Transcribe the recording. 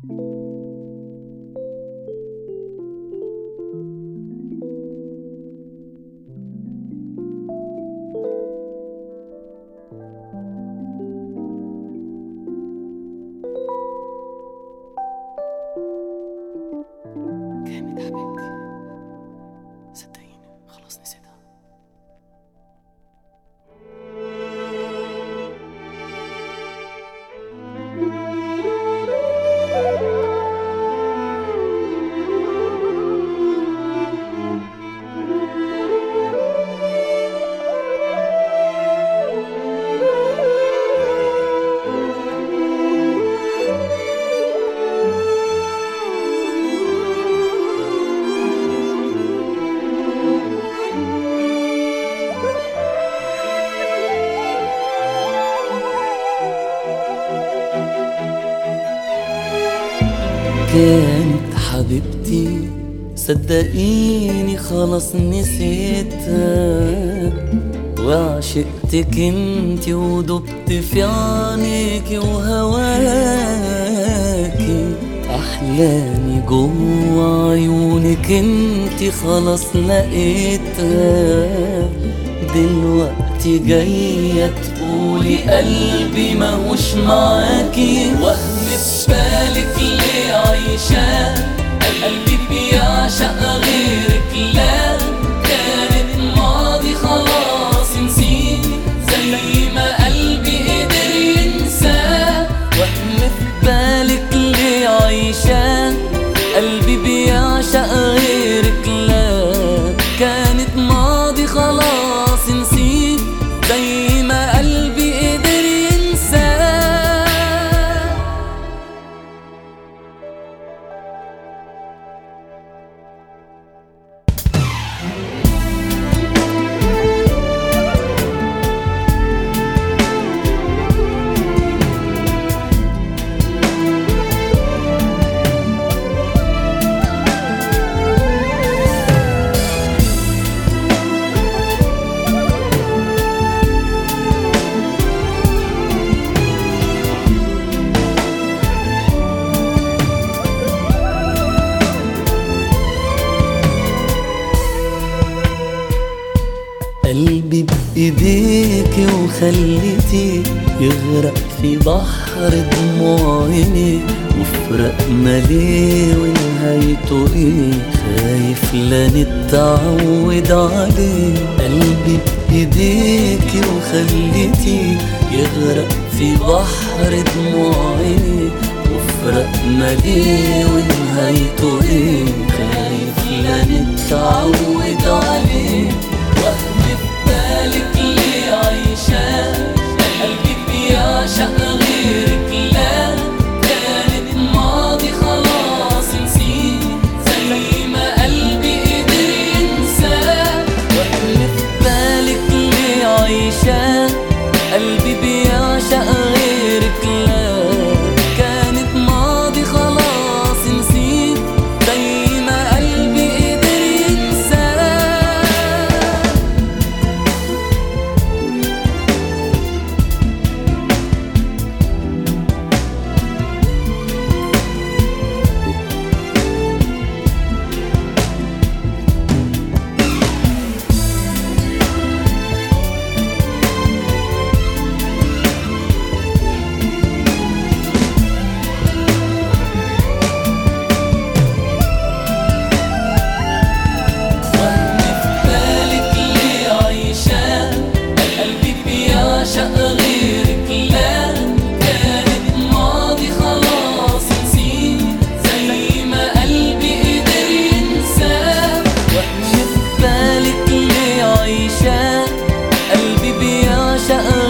كانت حبيبتي صدقيني خلاص نسيتها كانت حبيبتي صدقيني خلاص نسيتها وعشقتك انتي ودبت في عينيكي وهواكي احلامي جوا عيونك انتي خلاص لقيتها دلوقتي جاية تقولي قلبي ماهوش معاكي وهم في بالك ليه عايشة قلبي بيعشق غيرك لا كانت ماضي خلاص نسيت زي ما قلبي قدر ينسى وهم في بالك ليه عايشة قلبي بيعشق غيرك لا كانت ماضي خلاص نسيت زي ما قلبي قدر ينسى قلبي بإيديك وخليتي يغرق في بحر دموع عيني وفرقنا ليه ونهايته ايه خايف لا نتعود عليه قلبي بإيديك وخليتي يغرق في بحر دموع عيني وفرقنا ليه ونهايته ايه خايف لا نتعود عليه وهم في بالك ليه عايشة قلبي بيعشق غيرك لا كانت ماضي خلاص نسيت زي ما قلبي قدر ينسى وهم في بالك ليه عايشة قلبي بيعشق غيرك لا كانت ماضي خلاص نسيت زي ما قلبي قدر ينسى وهم في بالك ليه عايشة قلبي بيعشق غيرك لا كانت ماضي خلاص نسيت زي ما قلبي قدر ينسى وهم في بالك ليه عايشة قلبي بيعشق